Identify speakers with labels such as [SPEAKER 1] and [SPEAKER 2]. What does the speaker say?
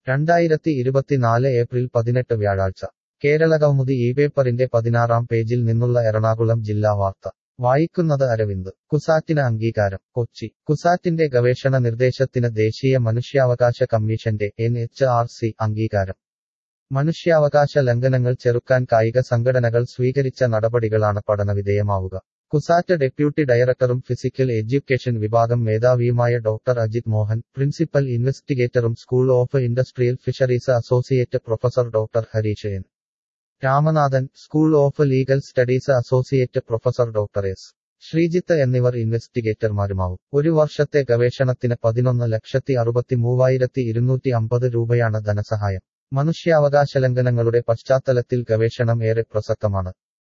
[SPEAKER 1] രണ്ടായിരത്തി ഇരുപത്തിനാല് ഏപ്രിൽ പതിനെട്ട് വ്യാഴാഴ്ച കേരളകൗമുദി ഈ പേപ്പറിന്റെ പതിനാറാം പേജിൽ നിന്നുള്ള എറണാകുളം ജില്ലാ വാർത്ത വായിക്കുന്നത് അരവിന്ദ് കുസാറ്റിന് അംഗീകാരം കൊച്ചി കുസാറ്റിന്റെ ഗവേഷണ നിർദ്ദേശത്തിന് ദേശീയ മനുഷ്യാവകാശ കമ്മീഷന്റെ എൻ എച്ച് ആർ സി അംഗീകാരം മനുഷ്യാവകാശ ലംഘനങ്ങൾ ചെറുക്കാൻ കായിക സംഘടനകൾ സ്വീകരിച്ച നടപടികളാണ് പഠനവിധേയമാവുക കുസാറ്റ് ഡെപ്യൂട്ടി ഡയറക്ടറും ഫിസിക്കൽ എഡ്യൂക്കേഷൻ വിഭാഗം മേധാവിയുമായ ഡോക്ടർ അജിത് മോഹൻ പ്രിൻസിപ്പൽ ഇൻവെസ്റ്റിഗേറ്ററും school of industrial fisheries associate professor doctor Harish N Ramanathan school of legal studies associate professor doctor S Sreejith എന്നിവർ ഇൻവെസ്റ്റിഗേറ്റർമാരുമാവും ഒരു വർഷത്തെ ഗവേഷണത്തിന് പതിനൊന്ന് ലക്ഷത്തി അറുപത്തി മൂവായിരത്തി ഇരുന്നൂറ്റി അമ്പത് രൂപയാണ് ധനസഹായം മനുഷ്യാവകാശ ലംഘനങ്ങളുടെ പശ്ചാത്തലത്തിൽ ഗവേഷണം ഏറെ പ്രസക്തമാണ്